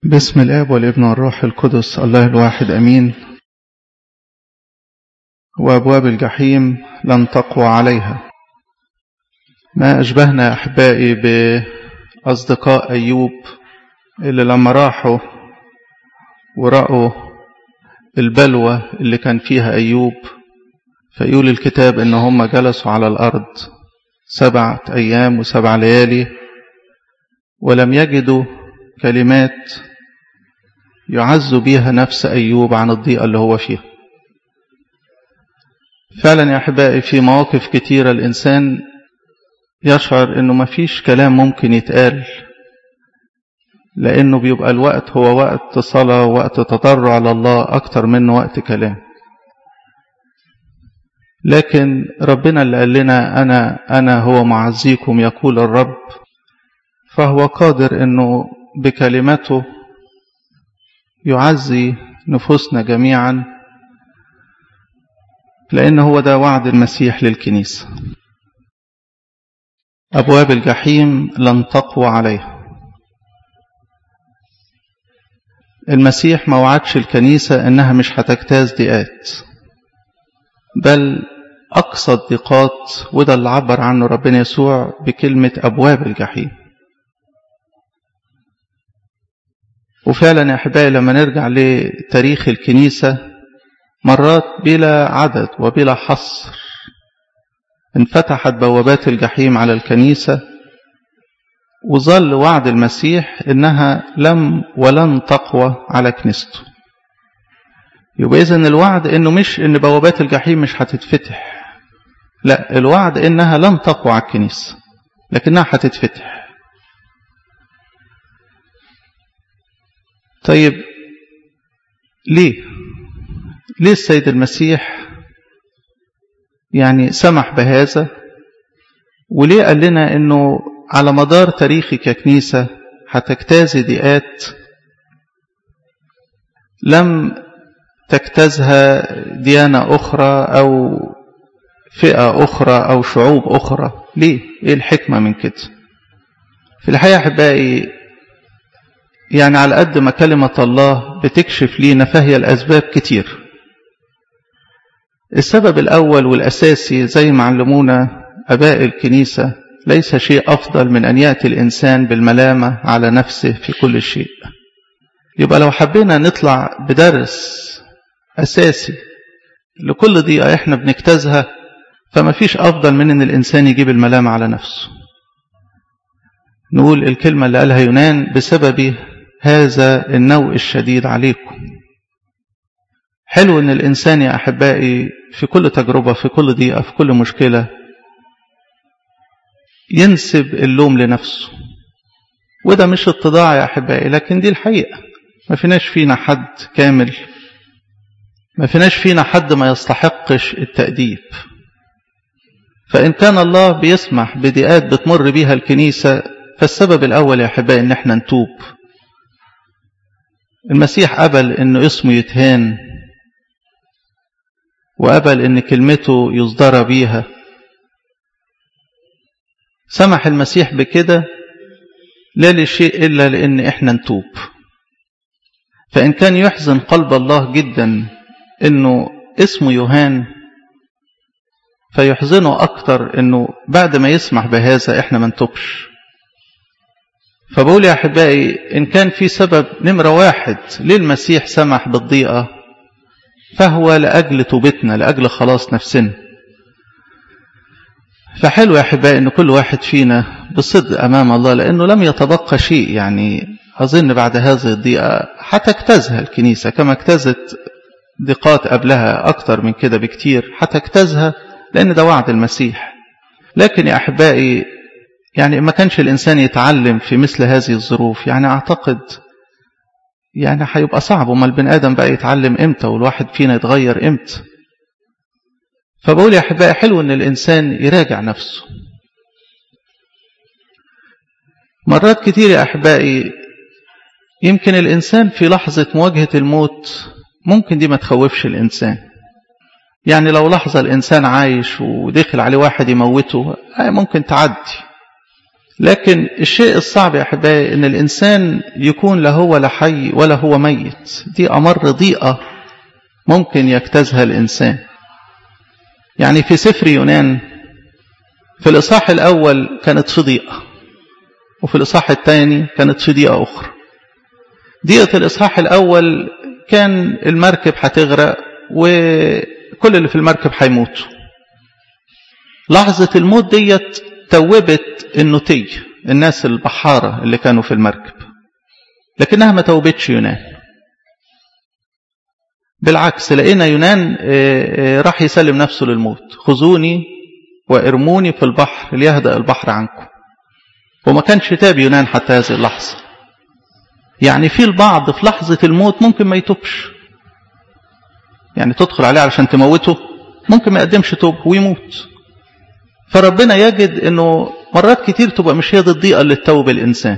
بسم الاب والابن والروح القدس الله الواحد امين وابواب الجحيم لن تقوى عليها ما اشبهنا يا احبائي باصدقاء ايوب اللي لما راحوا ورأوا البلوى اللي كان فيها ايوب فيقول الكتاب ان هم جلسوا على الارض سبعة ايام وسبع ليالي ولم يجدوا كلمات يعز بها نفس أيوب عن الضيقة اللي هو فيها فعلا يا أحبائي في مواقف كتيرة الإنسان يشعر أنه مفيش كلام ممكن يتقال لأنه بيبقى الوقت هو وقت صلاة وقت تضرع لله أكتر منه وقت كلام لكن ربنا اللي قال لنا أنا, أنا هو معزيكم يقول الرب فهو قادر أنه بكلمته يعزي نفوسنا جميعا لأن هو ده وعد المسيح للكنيسة أبواب الجحيم لن تقوى عليها المسيح ما وعدش الكنيسة إنها مش هتجتاز ضيقات بل أقصى الضيقات وده اللي عبر عنه ربنا يسوع بكلمة أبواب الجحيم وفعلا يا أحبائي لما نرجع لتاريخ الكنيسة مرات بلا عدد وبلا حصر انفتحت بوابات الجحيم على الكنيسة وظل وعد المسيح إنها لم ولن تقوى على كنيسته يبقى إذن الوعد إنه مش إن بوابات الجحيم مش هتتفتح لا الوعد إنها لن تقوى على الكنيسة لكنها هتتفتح طيب ليه ليه السيد المسيح يعني سمح بهذا وليه قال لنا انه على مدار تاريخي ككنيسة هتجتازي ضيقات لم تجتازها ديانة أخرى أو فئة أخرى أو شعوب أخرى ليه؟ إيه الحكمة من كده؟ في الحقيقة أحبائي يعني على قد ما كلمة الله بتكشف لينا فهي الأسباب كتير السبب الأول والأساسي زي ما علمونا أباء الكنيسة ليس شيء أفضل من أن يأتي الإنسان بالملامة على نفسه في كل شيء يبقى لو حبينا نطلع بدرس أساسي لكل ضيقة إحنا بنجتازها فما فيش أفضل من أن الإنسان يجيب الملامة على نفسه نقول الكلمة اللي قالها يونان بسبب هذا النوء الشديد عليكم حلو ان الانسان يا احبائي في كل تجربة في كل ضيقة في كل مشكلة ينسب اللوم لنفسه وده مش اتضاع يا احبائي لكن دي الحقيقة ما فيناش فينا حد كامل ما فيناش فينا حد ما يستحقش التأديب فإن كان الله بيسمح بضيقات بتمر بيها الكنيسة فالسبب الأول يا أحبائي إن احنا نتوب المسيح قبل إنه اسمه يتهان وقبل إن كلمته يصدر بيها سمح المسيح بكده لا لشيء إلا لأن إحنا نتوب فإن كان يحزن قلب الله جدا إنه اسمه يوهان فيحزنه أكتر إنه بعد ما يسمح بهذا إحنا ما نتوبش فبقول يا أحبائي إن كان في سبب نمرة واحد ليه المسيح سمح بالضيقة فهو لأجل توبتنا لأجل خلاص نفسنا فحلو يا أحبائي إن كل واحد فينا بصدق أمام الله لأنه لم يتبقى شيء يعني أظن بعد هذه الضيقة هتجتازها الكنيسة كما اجتازت ضيقات قبلها أكتر من كده بكتير هتجتازها لأن ده وعد المسيح لكن يا أحبائي يعني ما كانش الإنسان يتعلم في مثل هذه الظروف يعني أعتقد يعني هيبقى صعب وما البني آدم بقى يتعلم إمتى والواحد فينا يتغير إمتى فبقول يا أحبائي حلو أن الإنسان يراجع نفسه مرات كتير يا أحبائي يمكن الإنسان في لحظة مواجهة الموت ممكن دي ما تخوفش الإنسان يعني لو لحظة الإنسان عايش ودخل عليه واحد يموته ممكن تعدي لكن الشيء الصعب يا أحبائي أن الإنسان يكون لا هو لا حي ولا هو ميت دي أمر ضيقة ممكن يجتازها الإنسان يعني في سفر يونان في الإصحاح الأول كانت في ضيقة وفي الإصحاح الثاني كانت في ضيقة أخرى ضيقة الإصحاح الأول كان المركب هتغرق وكل اللي في المركب هيموتوا لحظة الموت ديت توبت النوتي الناس البحارة اللي كانوا في المركب لكنها ما توبتش يونان بالعكس لقينا يونان راح يسلم نفسه للموت خذوني وارموني في البحر ليهدأ البحر عنكم وما كانش تاب يونان حتى هذه اللحظة يعني في البعض في لحظة الموت ممكن ما يتوبش يعني تدخل عليه علشان تموته ممكن ما يقدمش توب ويموت فربنا يجد انه مرات كتير تبقى مش هي دي الضيقة اللي تتوب الانسان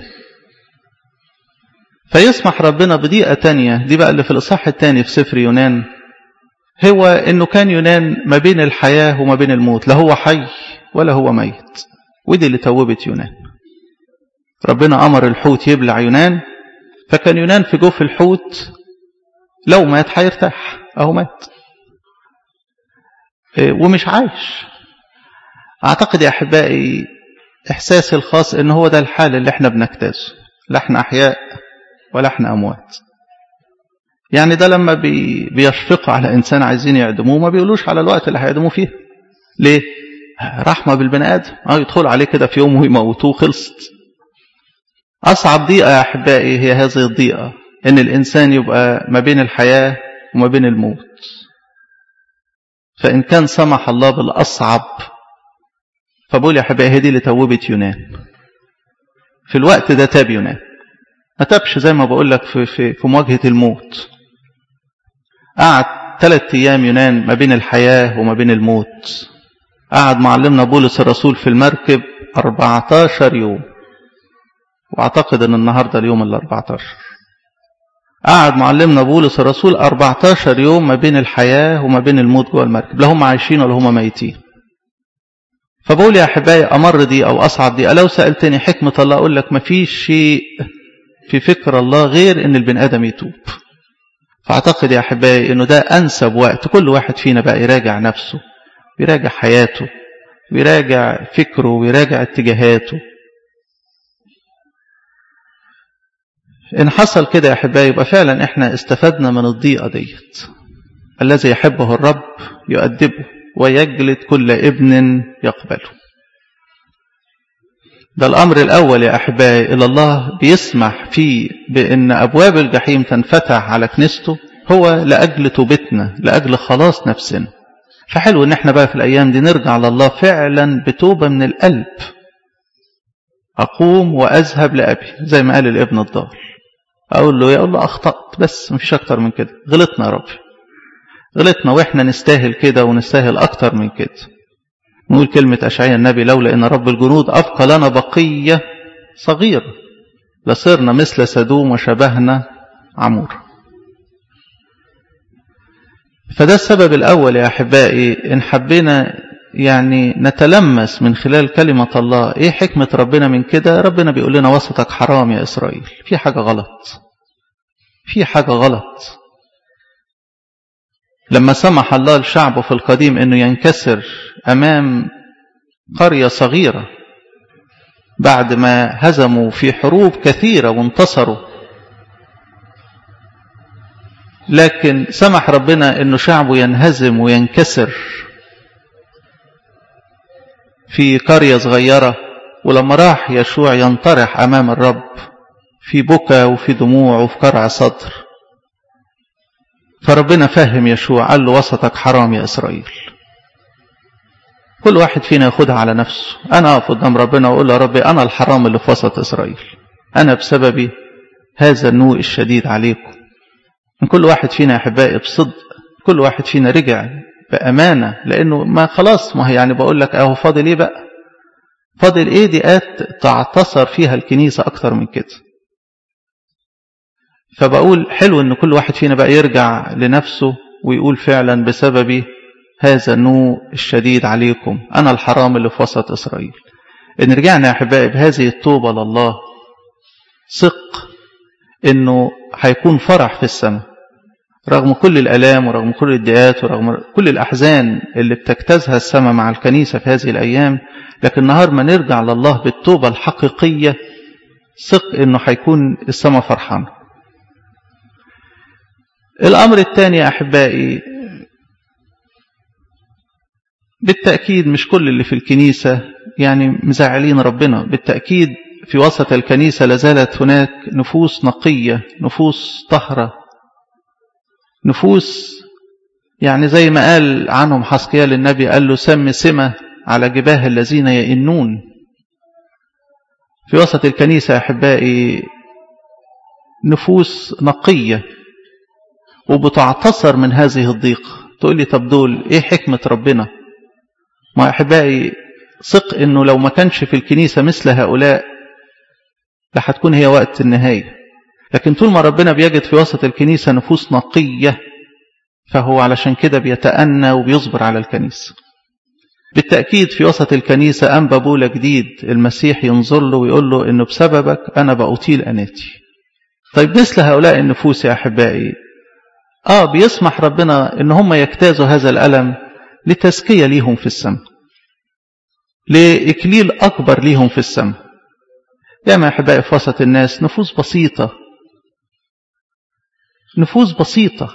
فيسمح ربنا بضيقة تانية دي بقى اللي في الإصحاح الثاني في سفر يونان هو انه كان يونان ما بين الحياة وما بين الموت لا هو حي ولا هو ميت ودي اللي توبت يونان ربنا أمر الحوت يبلع يونان فكان يونان في جوف الحوت لو مات هيرتاح أهو مات ومش عايش أعتقد يا أحبائي إحساسي الخاص إن هو ده الحال اللي احنا بنجتازه لا احنا أحياء ولا احنا أموات يعني ده لما بي بيشفقوا على إنسان عايزين يعدموه ما بيقولوش على الوقت اللي هيعدموه فيه ليه؟ رحمة بالبني آدم أو يدخلوا عليه كده في يوم ويموتوه خلصت أصعب ضيقة يا أحبائي هي هذه الضيقة إن الإنسان يبقى ما بين الحياة وما بين الموت فإن كان سمح الله بالأصعب فبقول يا أحبائي هي دي اللي توبت يونان في الوقت ده تاب يونان ما تابش زي ما بقول لك في, في, في مواجهة الموت قعد ثلاث أيام يونان ما بين الحياة وما بين الموت قعد معلمنا بولس الرسول في المركب 14 يوم واعتقد ان النهارده اليوم ال 14 قعد معلمنا بولس الرسول 14 يوم ما بين الحياه وما بين الموت جوه المركب لا هم عايشين ولا هم ميتين فبقول يا احبائي امر دي او اصعب دي لو سالتني حكمه الله اقول لك ما فيش شيء في فكر الله غير ان البني ادم يتوب فاعتقد يا احبائي انه ده انسب وقت كل واحد فينا بقى يراجع نفسه ويراجع حياته ويراجع فكره ويراجع اتجاهاته إن حصل كده يا أحبائي يبقى فعلا إحنا استفدنا من الضيقة ديت الذي يحبه الرب يؤدبه ويجلد كل ابن يقبله ده الأمر الأول يا أحبائي إلى الله بيسمح فيه بأن أبواب الجحيم تنفتح على كنيسته هو لأجل توبتنا لأجل خلاص نفسنا فحلو إن إحنا بقى في الأيام دي نرجع لله فعلا بتوبة من القلب أقوم وأذهب لأبي زي ما قال الابن الضال أقول له يقول له أخطأت بس مفيش أكتر من كده غلطنا يا رب غلطنا وإحنا نستاهل كده ونستاهل أكتر من كده نقول كلمة أشعياء النبي لولا إن رب الجنود أبقى لنا بقية صغيرة لصرنا مثل سدوم وشبهنا عمور فده السبب الأول يا أحبائي إن حبينا يعني نتلمس من خلال كلمة الله إيه حكمة ربنا من كده ربنا بيقول لنا وسطك حرام يا إسرائيل في حاجة غلط في حاجة غلط لما سمح الله لشعبه في القديم أنه ينكسر أمام قرية صغيرة بعد ما هزموا في حروب كثيرة وانتصروا لكن سمح ربنا أنه شعبه ينهزم وينكسر في قرية صغيرة ولما راح يشوع ينطرح أمام الرب في بكى وفي دموع وفي قرع صدر فربنا فهم يشوع قال له وسطك حرام يا إسرائيل كل واحد فينا ياخدها على نفسه أنا أقف قدام ربنا وأقول له يا ربي أنا الحرام اللي في وسط إسرائيل أنا بسببي هذا النوء الشديد عليكم من كل واحد فينا يا أحبائي بصدق كل واحد فينا رجع بأمانة لأنه ما خلاص ما هي يعني بقول لك أهو فاضل إيه بقى فاضل إيه دقات تعتصر فيها الكنيسة أكتر من كده فبقول حلو ان كل واحد فينا بقى يرجع لنفسه ويقول فعلا بسببي هذا النوء الشديد عليكم انا الحرام اللي في وسط اسرائيل إن رجعنا يا أحبائي بهذه التوبة لله ثق إنه هيكون فرح في السماء رغم كل الألام ورغم كل الدقات ورغم كل الأحزان اللي بتجتازها السماء مع الكنيسة في هذه الأيام لكن نهار ما نرجع لله بالتوبة الحقيقية ثق إنه هيكون السماء فرحان الأمر الثاني يا أحبائي بالتأكيد مش كل اللي في الكنيسة يعني مزعلين ربنا بالتأكيد في وسط الكنيسة لازالت هناك نفوس نقية نفوس طهرة نفوس يعني زي ما قال عنهم حسقيال النبي قال له سم سمة على جباه الذين يئنون في وسط الكنيسة أحبائي نفوس نقية وبتعتصر من هذه الضيق تقول لي طب دول ايه حكمة ربنا ما أحبائي ثق انه لو ما كانش في الكنيسة مثل هؤلاء لحتكون هي وقت النهاية لكن طول ما ربنا بيجد في وسط الكنيسة نفوس نقية فهو علشان كده بيتأنى وبيصبر على الكنيسة بالتأكيد في وسط الكنيسة أنبى بولا جديد المسيح ينظر له ويقول له إنه بسببك أنا بأطيل أناتي طيب مثل هؤلاء النفوس يا أحبائي آه بيسمح ربنا إن هم يجتازوا هذا الألم لتزكية ليهم في السماء لإكليل أكبر ليهم في السماء ياما أحبائي في وسط الناس نفوس بسيطة نفوس بسيطة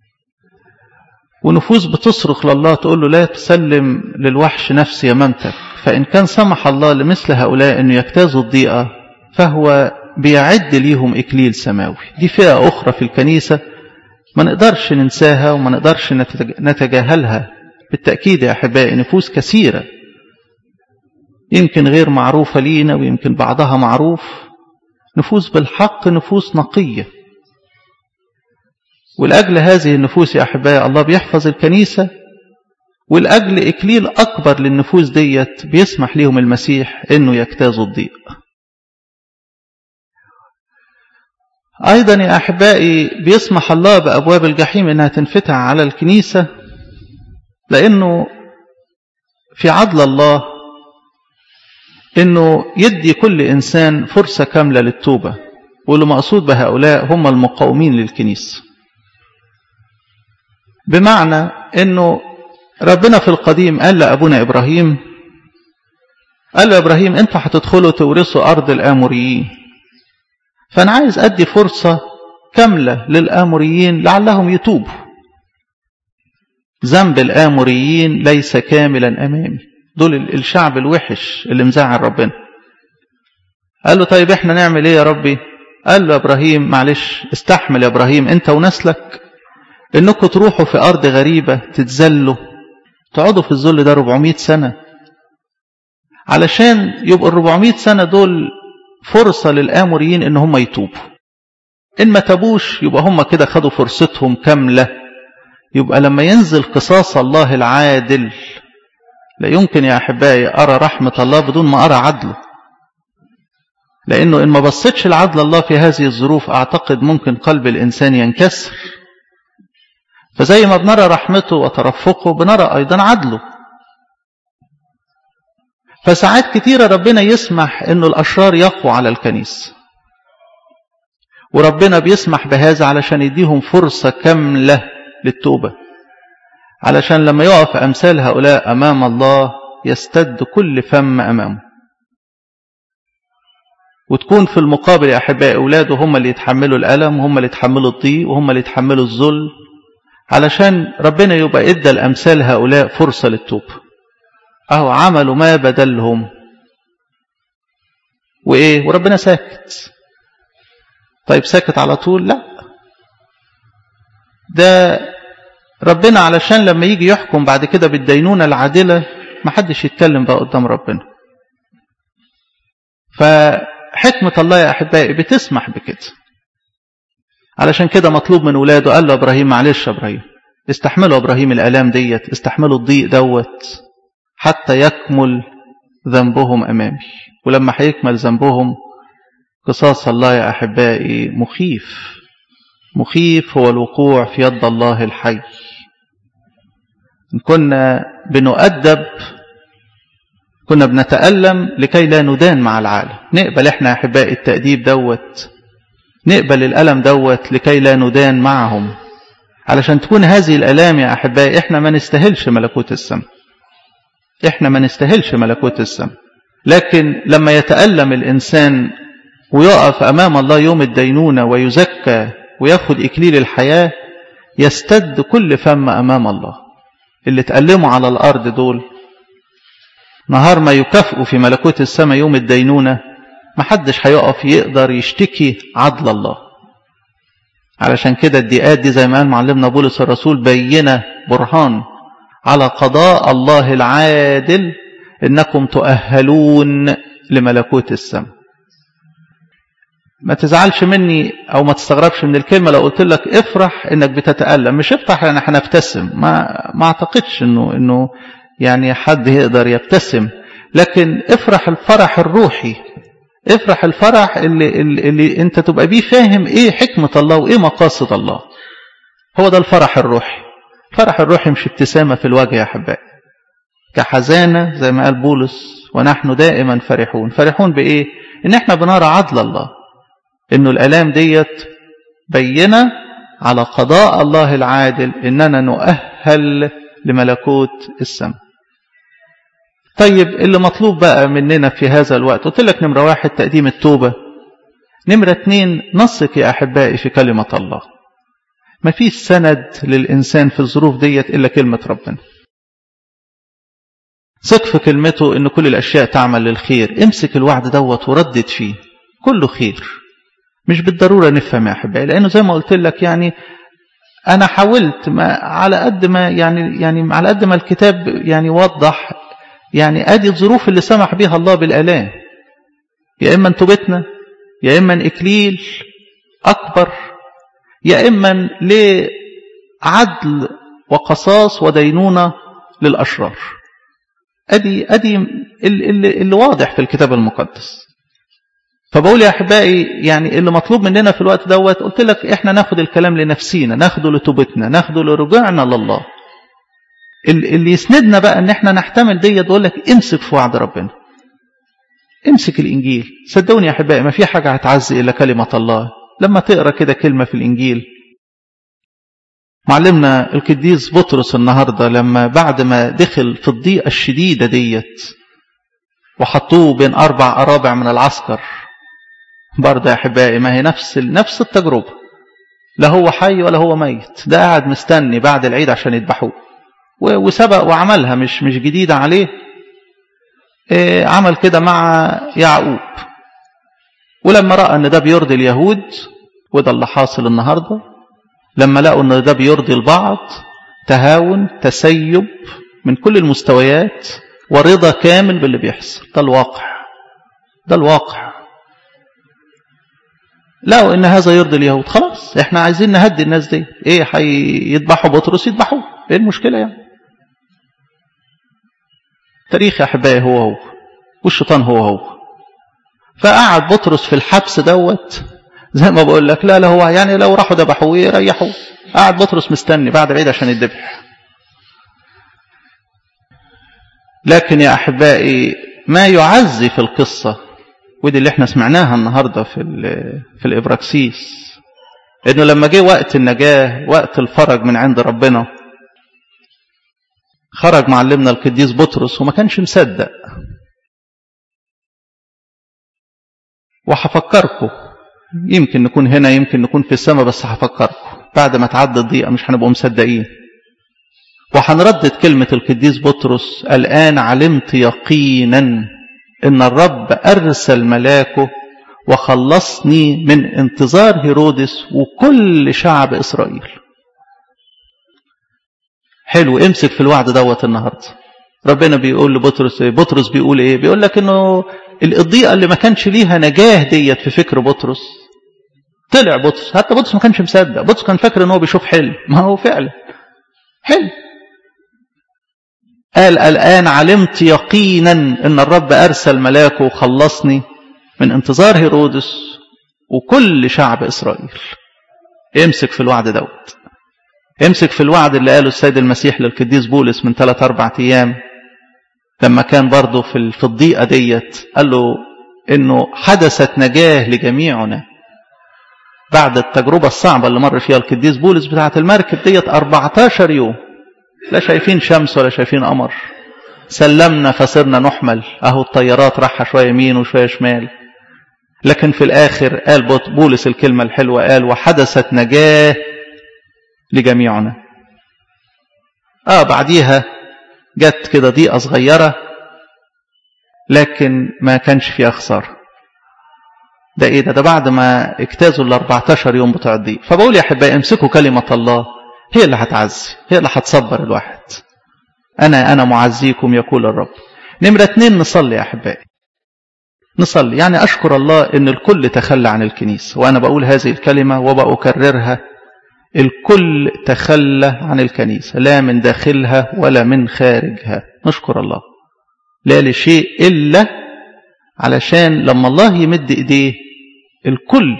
ونفوس بتصرخ لله تقول له لا تسلم للوحش نفسي يمامتك فإن كان سمح الله لمثل هؤلاء أنه يجتازوا الضيقة فهو بيعد ليهم إكليل سماوي دي فئة أخرى في الكنيسة ما نقدرش ننساها وما نقدرش نتجاهلها بالتأكيد يا أحبائي نفوس كثيرة يمكن غير معروفة لينا ويمكن بعضها معروف نفوس بالحق نفوس نقية ولأجل هذه النفوس يا أحبائي الله بيحفظ الكنيسة ولأجل إكليل أكبر للنفوس ديت بيسمح ليهم المسيح أنه يجتازوا الضيق أيضا يا أحبائي بيسمح الله بأبواب الجحيم أنها تنفتح على الكنيسة لأنه في عدل الله أنه يدي كل إنسان فرصة كاملة للتوبة واللي مقصود بهؤلاء هم المقاومين للكنيسة بمعنى أنه ربنا في القديم قال لأبونا إبراهيم قال له إبراهيم أنتوا هتدخلوا تورثوا أرض الآموريين فأنا عايز أدي فرصة كاملة للآموريين لعلهم يتوبوا ذنب الآموريين ليس كاملا أمامي دول الشعب الوحش اللي مزعل ربنا قال له طيب احنا نعمل ايه يا ربي قال له ابراهيم معلش استحمل يا ابراهيم انت ونسلك انكم تروحوا في ارض غريبة تتذلوا تقعدوا في الذل ده 400 سنة علشان يبقى ال 400 سنة دول فرصة للآموريين ان هم يتوبوا ان ما تابوش يبقى هم كده خدوا فرصتهم كاملة يبقى لما ينزل قصاص الله العادل لا يمكن يا أحبائي أرى رحمة الله بدون ما أرى عدله لأنه إن ما بصيتش العدل الله في هذه الظروف أعتقد ممكن قلب الإنسان ينكسر فزي ما بنرى رحمته وترفقه بنرى أيضا عدله فساعات كتيرة ربنا يسمح أنه الأشرار يقوى على الكنيسة وربنا بيسمح بهذا علشان يديهم فرصة كاملة للتوبة علشان لما يقف أمثال هؤلاء أمام الله يستد كل فم أمامه وتكون في المقابل يا أحبائي أولاده هم اللي يتحملوا الألم وهم اللي يتحملوا الضيق وهم اللي يتحملوا الذل علشان ربنا يبقى إدى الأمثال هؤلاء فرصة للتوبة أهو عملوا ما بدلهم وإيه وربنا ساكت طيب ساكت على طول لا ده ربنا علشان لما يجي يحكم بعد كده بالدينونة العادلة ما حدش يتكلم بقى قدام ربنا فحكمة الله يا أحبائي بتسمح بكده علشان كده مطلوب من ولاده قال له إبراهيم معلش يا إبراهيم استحملوا إبراهيم الآلام ديت استحملوا الضيق دوت حتى يكمل ذنبهم أمامي ولما هيكمل ذنبهم قصاص الله يا أحبائي مخيف مخيف هو الوقوع في يد الله الحي إن كنا بنؤدب كنا بنتألم لكي لا ندان مع العالم نقبل احنا يا احبائي التأديب دوت نقبل الألم دوت لكي لا ندان معهم علشان تكون هذه الألام يا أحبائي احنا ما نستاهلش ملكوت السماء احنا ما نستاهلش ملكوت السماء لكن لما يتألم الإنسان ويقف أمام الله يوم الدينونة ويزكى وياخد إكليل الحياة يستد كل فم أمام الله اللي تألموا على الأرض دول نهار ما يكافئوا في ملكوت السماء يوم الدينونة محدش هيقف يقدر يشتكي عدل الله علشان كده الدقات دي زي ما قال معلمنا بولس الرسول بينة برهان على قضاء الله العادل انكم تؤهلون لملكوت السماء ما تزعلش مني او ما تستغربش من الكلمة لو قلت لك افرح انك بتتألم مش افرح لان احنا نبتسم ما ما اعتقدش انه انه يعني حد يقدر يبتسم لكن افرح الفرح الروحي افرح الفرح اللي, اللي, اللي انت تبقى بيه فاهم ايه حكمة الله وايه مقاصد الله هو ده الفرح الروحي الفرح الروحي مش ابتسامة في الوجه يا احبائي كحزانة زي ما قال بولس ونحن دائما فرحون فرحون بايه ان احنا بنرى عدل الله انه الالام ديت بينة على قضاء الله العادل اننا نؤهل لملكوت السماء طيب اللي مطلوب بقى مننا في هذا الوقت قلت لك نمرة واحد تقديم التوبة نمرة اتنين نثق يا أحبائي في كلمة الله ما فيش سند للإنسان في الظروف ديت إلا كلمة ربنا ثق في كلمته إن كل الأشياء تعمل للخير امسك الوعد دوت وردد فيه كله خير مش بالضرورة نفهم يا أحبائي لأنه زي ما قلت لك يعني أنا حاولت ما على قد ما يعني يعني على قد ما الكتاب يعني وضح يعني ادي الظروف اللي سمح بها الله بالالام يا اما توبتنا يا اما اكليل اكبر يا اما لعدل وقصاص ودينونه للاشرار ادي ادي اللي, اللي واضح في الكتاب المقدس فبقول يا احبائي يعني اللي مطلوب مننا في الوقت دوت قلت لك احنا ناخد الكلام لنفسينا ناخده لتوبتنا ناخده لرجوعنا لله اللي يسندنا بقى ان احنا نحتمل دي تقول لك امسك في وعد ربنا امسك الانجيل صدقوني يا احبائي ما في حاجه هتعزي الا كلمه الله لما تقرا كده كلمه في الانجيل معلمنا القديس بطرس النهارده لما بعد ما دخل في الضيقه الشديده ديت وحطوه بين اربع ارابع من العسكر برضه يا احبائي ما هي نفس نفس التجربه لا هو حي ولا هو ميت ده قاعد مستني بعد العيد عشان يذبحوه وسبق وعملها مش مش جديدة عليه إيه عمل كده مع يعقوب ولما رأى ان ده بيرضي اليهود وده اللي حاصل النهاردة لما لقوا ان ده بيرضي البعض تهاون تسيب من كل المستويات ورضا كامل باللي بيحصل ده الواقع ده الواقع لقوا ان هذا يرضي اليهود خلاص احنا عايزين نهدي الناس دي ايه هيذبحوا بطرس يذبحوه ايه المشكله يعني تاريخ يا احبائي هو هو والشيطان هو هو فقعد بطرس في الحبس دوت زي ما بقول لك لا لا هو يعني لو راحوا ذبحوه يريحوه قعد بطرس مستني بعد العيد عشان يذبح لكن يا احبائي ما يعزي في القصه ودي اللي احنا سمعناها النهارده في في الابراكسيس انه لما جه وقت النجاه وقت الفرج من عند ربنا خرج معلمنا القديس بطرس وما كانش مصدق وهفكركم يمكن نكون هنا يمكن نكون في السماء بس هفكركم بعد ما تعدي الضيقه مش هنبقوا مصدقين وهنردد كلمة القديس بطرس الآن علمت يقينا إن الرب أرسل ملاكه وخلصني من انتظار هيرودس وكل شعب إسرائيل حلو امسك في الوعد دوت النهارده ربنا بيقول لبطرس بطرس بيقول ايه بيقول لك انه الضيقه اللي ما كانش ليها نجاه ديت في فكر بطرس طلع بطرس حتى بطرس ما كانش مصدق بطرس كان فاكر ان هو بيشوف حلم ما هو فعلا حلم قال الآن علمت يقينا أن الرب أرسل ملاكه وخلصني من انتظار هيرودس وكل شعب إسرائيل امسك في الوعد دوت امسك في الوعد اللي قاله السيد المسيح للقديس بولس من ثلاث أربع أيام لما كان برضه في في الضيقة ديت قال له إنه حدثت نجاة لجميعنا بعد التجربة الصعبة اللي مر فيها القديس بولس بتاعة المركب ديت 14 يوم لا شايفين شمس ولا شايفين قمر سلمنا فصرنا نحمل اهو الطيارات راحة شوية يمين وشوية شمال لكن في الآخر قال بولس الكلمة الحلوة قال وحدثت نجاة لجميعنا اه بعديها جت كده ضيقة صغيرة لكن ما كانش فيها خسارة ده ايه ده ده بعد ما اجتازوا ال 14 يوم بتوع الضيق فبقول يا احبائي امسكوا كلمة الله هي اللي هتعزي هي اللي هتصبر الواحد انا انا معزيكم يقول الرب نمرة اتنين نصلي يا احبائي نصلي يعني اشكر الله ان الكل تخلى عن الكنيسة وانا بقول هذه الكلمة وبأكررها الكل تخلى عن الكنيسة لا من داخلها ولا من خارجها نشكر الله لا لشيء إلا علشان لما الله يمد إيديه الكل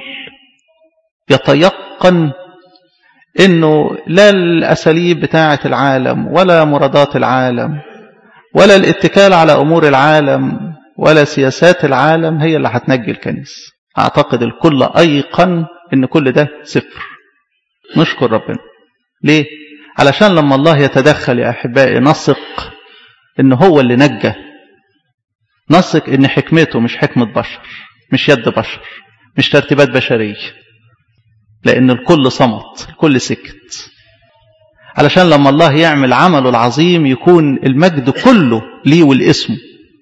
يتيقن انه لا الاساليب بتاعه العالم ولا مرادات العالم ولا الاتكال على امور العالم ولا سياسات العالم هي اللي هتنجي الكنيسه اعتقد الكل ايقن ان كل ده صفر نشكر ربنا ليه علشان لما الله يتدخل يا احبائي نثق ان هو اللي نجى نثق ان حكمته مش حكمه بشر مش يد بشر مش ترتيبات بشريه لأن الكل صمت الكل سكت علشان لما الله يعمل عمله العظيم يكون المجد كله ليه والاسم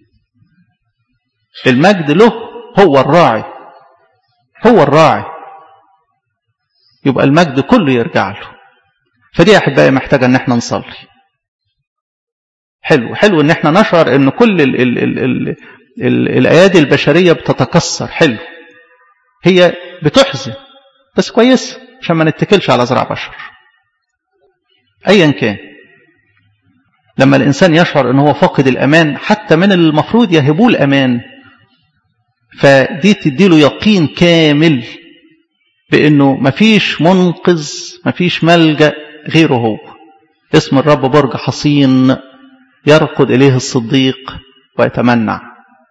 المجد له هو الراعي هو الراعي يبقى المجد كله يرجع له فدي يا احبائي محتاجه ان احنا نصلي حلو حلو ان احنا نشعر ان كل ال ال ال ال ال الايادي البشريه بتتكسر حلو هي بتحزن بس كويس عشان ما نتكلش على زرع بشر ايا كان لما الانسان يشعر ان هو فاقد الامان حتى من المفروض يهبوه الامان فدي تديله يقين كامل بانه مفيش منقذ مفيش ملجا غيره هو اسم الرب برج حصين يرقد اليه الصديق ويتمنع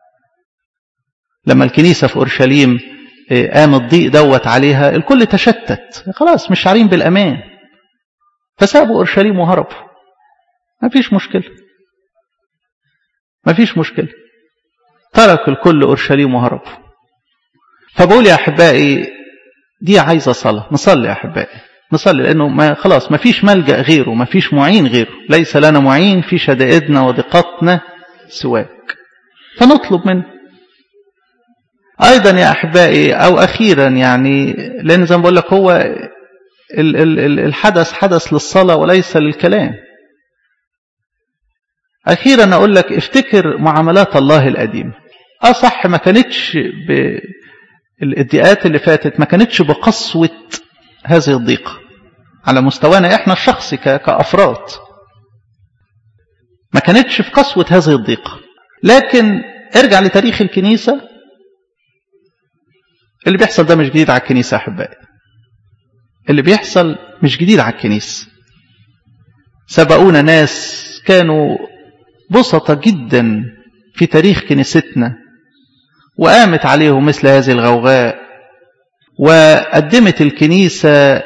لما الكنيسه في اورشليم قام الضيق دوت عليها الكل تشتت خلاص مش شعرين بالأمان فسابوا أورشليم وهربوا ما فيش مشكلة ما فيش مشكلة ترك الكل أورشليم وهربوا فبقول يا أحبائي دي عايزة صلاة نصلي يا أحبائي نصلي لأنه ما خلاص ما فيش ملجأ غيره ما فيش معين غيره ليس لنا معين في شدائدنا وضيقاتنا سواك فنطلب منه أيضا يا أحبائي أو أخيرا يعني لأن زي ما بقول لك هو الحدث حدث للصلاة وليس للكلام أخيرا أقول لك افتكر معاملات الله القديمة أصح ما كانتش بالادعاءات اللي فاتت ما كانتش بقسوة هذه الضيقة على مستوانا إحنا الشخصي كأفراد ما كانتش في قسوة هذه الضيقة لكن ارجع لتاريخ الكنيسة اللي بيحصل ده مش جديد على الكنيسة أحبائي اللي بيحصل مش جديد على الكنيسة سبقونا ناس كانوا بسطة جدا في تاريخ كنيستنا وقامت عليهم مثل هذه الغوغاء وقدمت الكنيسة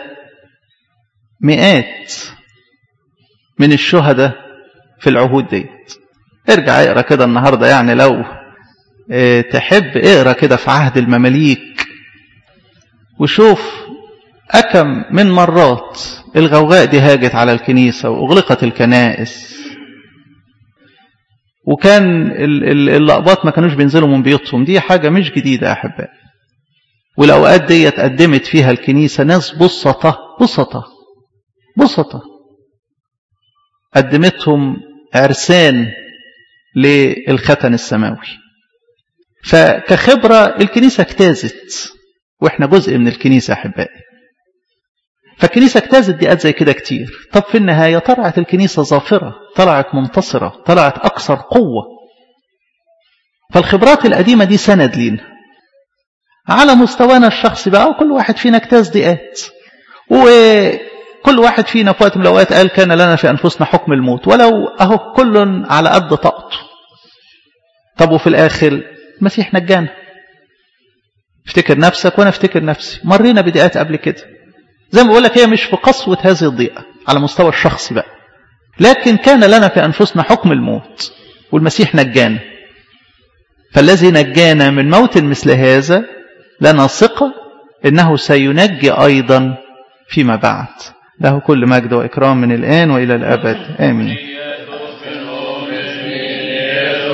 مئات من الشهداء في العهود دي ارجع اقرا كده النهارده يعني لو اه تحب اقرا كده في عهد المماليك وشوف أكم من مرات الغوغاء دي هاجت على الكنيسة وأغلقت الكنائس وكان اللقبات ما كانوش بينزلوا من بيوتهم دي حاجة مش جديدة يا أحبائي والأوقات دي قدمت فيها الكنيسة ناس بسطة بسطة بسطة قدمتهم عرسان للختن السماوي فكخبرة الكنيسة اجتازت واحنا جزء من الكنيسة أحبائي فالكنيسة اجتازت دقات زي كده كتير طب في النهاية طلعت الكنيسة ظافرة طلعت منتصرة طلعت أكثر قوة فالخبرات القديمة دي سند لينا على مستوانا الشخصي بقى وكل واحد فينا اجتاز دقات وكل واحد فينا في وقت من الأوقات قال كان لنا في أنفسنا حكم الموت ولو أهو كل على قد طاقته طب وفي الآخر المسيح نجانا افتكر نفسك وانا افتكر نفسي مرينا بدقات قبل كده زي ما بقول لك هي مش في قسوة هذه الضيقة على مستوى الشخصي بقى لكن كان لنا في أنفسنا حكم الموت والمسيح نجانا فالذي نجانا من موت مثل هذا لنا ثقة إنه سينجي أيضا فيما بعد له كل مجد وإكرام من الآن وإلى الأبد آمين